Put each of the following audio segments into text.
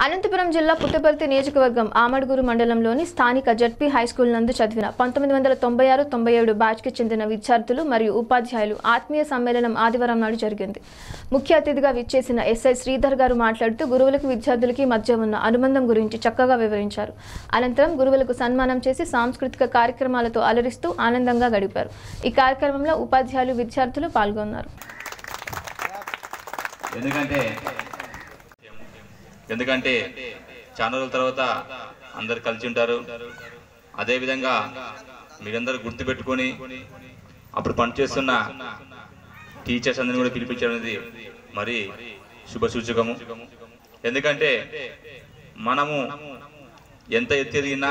అనంతపురం జిల్లా పుట్టపర్తి నియోజకవర్గం ఆమడుగురు మండలంలోని స్థానిక జడ్పీ హైస్కూల్ నందు చదివిన పంతొమ్మిది వందల తొంభై ఆరు తొంభై ఏడు బ్యాచ్కి చెందిన విద్యార్థులు మరియు ఉపాధ్యాయులు ఆత్మీయ సమ్మేళనం ఆదివారం నాడు జరిగింది ముఖ్య అతిథిగా విచ్చేసిన ఎస్ఐ శ్రీధర్ గారు మాట్లాడుతూ గురువులకు విద్యార్థులకి మధ్య ఉన్న అనుబంధం గురించి చక్కగా వివరించారు అనంతరం గురువులకు సన్మానం చేసి సాంస్కృతిక కార్యక్రమాలతో అలరిస్తూ ఆనందంగా గడిపారు ఈ కార్యక్రమంలో ఉపాధ్యాయులు విద్యార్థులు పాల్గొన్నారు ఎందుకంటే ఎందుకంటే చాలా రోజుల తర్వాత అందరు కలిసి ఉంటారు అదేవిధంగా మీరందరూ గుర్తుపెట్టుకొని అప్పుడు పనిచేస్తున్న టీచర్స్ అందరిని కూడా పిలిపించడం అనేది మరి శుభ సూచకము ఎందుకంటే మనము ఎంత ఎత్తు ఎదిగినా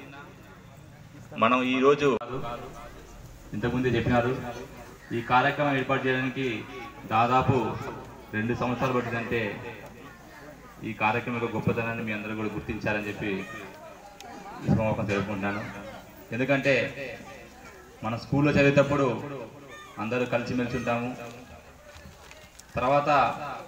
మనం ఈరోజు ఇంతకుముందే చెప్పినారు ఈ కార్యక్రమం ఏర్పాటు చేయడానికి దాదాపు రెండు సంవత్సరాలు పట్టిందంటే ఈ కార్యక్రమం యొక్క గొప్పతనాన్ని మీ అందరూ కూడా గుర్తించారని చెప్పి ఈ సమాపం తెలుపుకుంటున్నాను ఎందుకంటే మన స్కూల్లో చదివేటప్పుడు అందరూ కలిసిమెలిసి ఉంటాము తర్వాత